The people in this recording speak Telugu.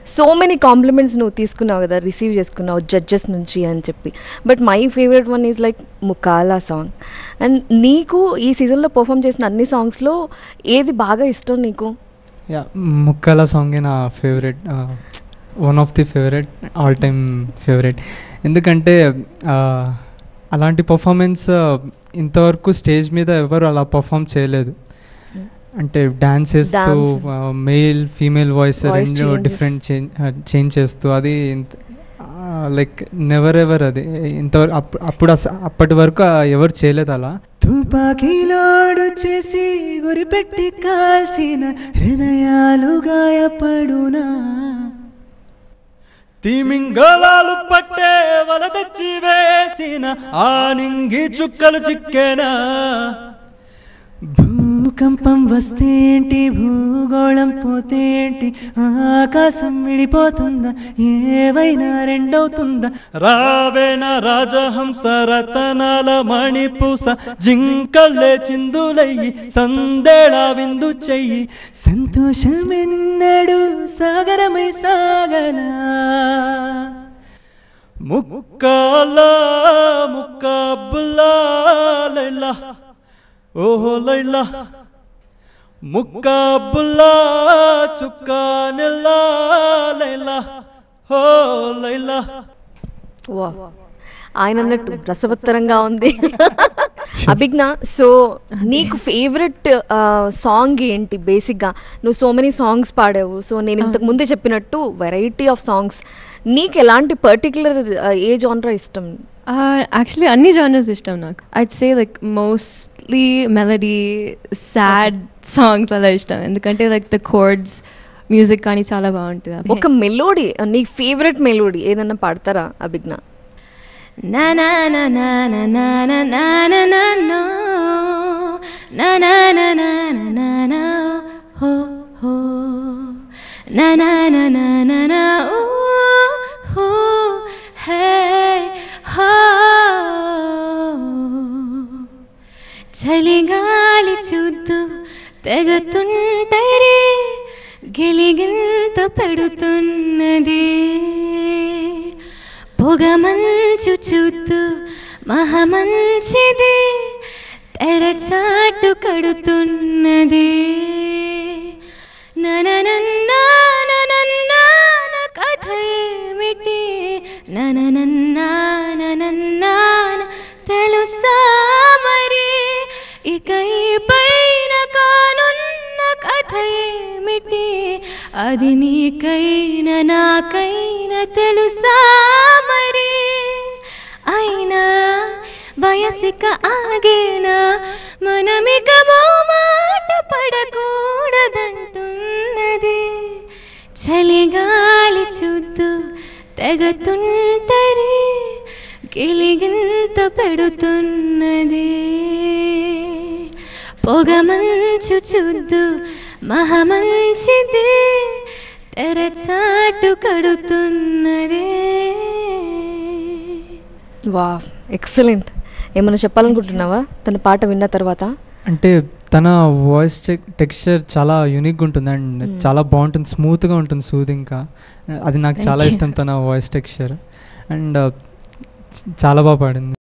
సో మెనీ కాంప్లిమెంట్స్ నువ్వు తీసుకున్నావు కదా రిసీవ్ చేసుకున్నావు జడ్జెస్ నుంచి అని చెప్పి but my favourite one is like Muqabla song and నీకు ఈ సీజన్లో పర్ఫామ్ చేసిన అన్ని సాంగ్స్లో ఏది బాగా ఇష్టం నీకు యా ముక్కల సాంగే నా favourite one of the favourite all time favourite ఎందుకంటే ఆ, అలాంటి పర్ఫార్మెన్స్ ఇంతవరకు స్టేజ్ మీద ఎవరు అలా పర్ఫామ్ చేయలేదు అంటే డాన్స్ చేస్తూ Dance. Male female voice Voice రెండు changes. డిఫరెంట్ చేంజ్ చేస్తూ అది లైక్ నెవర్ ఎవర్ అది ఇంతవరకు అప్పుడు అప్పుడు అస- అప్పటి వరకు ఆ ఎవరు చేయలేదు అలా తుపాకీలోడు చేసి గురిపెట్టి కాల్చిన హృదయాలు గాయపడునా తిమింగళాలు పట్టే వల తెచ్చి వేసిన ఆనింగి చుక్కలు చిక్కేనా భూకంపం వస్తేంటి భూగోళం పోతేంటి ఆకాశం విడిపోతుందా ఏవైనా రెండవుతుందా రావేణ రాజహంస రతనాల మణిపూస జింకల్లే చిందులయ్యి సందేళ విందు చెయ్యి సంతోషమెన్నడు సాగరమై సాగలా ముక్కాల ముక్కబుల్లా లైలా ఓహో లైలా ముక్కబుల్లా చుక్కా నెల్లా లైలా హో లైలా వా ఆయన అన్నట్టు రసవత్తరంగా ఉంది అభిజ్ఞ సో నీకు ఫేవరెట్ సాంగ్ ఏంటి బేసిక్గా నువ్వు సో మెనీ సాంగ్స్ పాడావు సో నేను ఇంతకు ముందే చెప్పినట్టు వెరైటీ ఆఫ్ సాంగ్స్ నీకు ఎలాంటి పర్టికులర్ ఏ జానరా ఇష్టం యాక్చువల్లీ అన్ని జానర్స్ ఇష్టం నాకు I'd say like mostly melody sad songs అలా ఇష్టం ఎందుకంటే లైక్ ద కోర్డ్స్ మ్యూజిక్ కానీ చాలా బాగుంటుంది ఒక మెలోడీ నీ ఫేవరెట్ మెలోడీ ఏదన్నా పాడతారా అభిజ్ఞ Na na na na na na na na na na no na na na na na na na ho ho na na na na na na ooh ho hey ho చలిగాలి చూద్దు తెగతుంటరే గిలిగింత పెడుతున్నది పొగమంచు చూద్దు మహమంచిది తెరచాటు కడుతున్నది నననన్నా ననన్నా నా కథ ఏమిటి నననన్నా ననన్నా తెలుసా మరి ఇక ఈ పైన కానున్న కథ ఏమిటి అది నీకైనా నాకైనా తెలుసా మరి అయినా వయసిక ఆగేనా మనమిక మాట పడకూడదంటున్నది చలిగాలి చూద్దు తెగతుంటరి గిలిగింత పెడుతున్నది పొగమంచు చూద్దు మహమంచిది తెరచాటు కడుతున్నది వా ఎక్సలెంట్ ఏమైనా చెప్పాలనుకుంటున్నావా తన పాట విన్న తర్వాత అంటే తన వాయిస్ టెక్స్చర్ చాలా యూనిక్గా ఉంటుంది అండ్ Hmm. చాలా బాగుంటుంది స్మూత్గా ఉంటుంది సూదింగ్గా అది నాకు Thank చాలా you. ఇష్టం తన వాయిస్ టెక్స్చర్ అండ్ చాలా బాగా పాడింది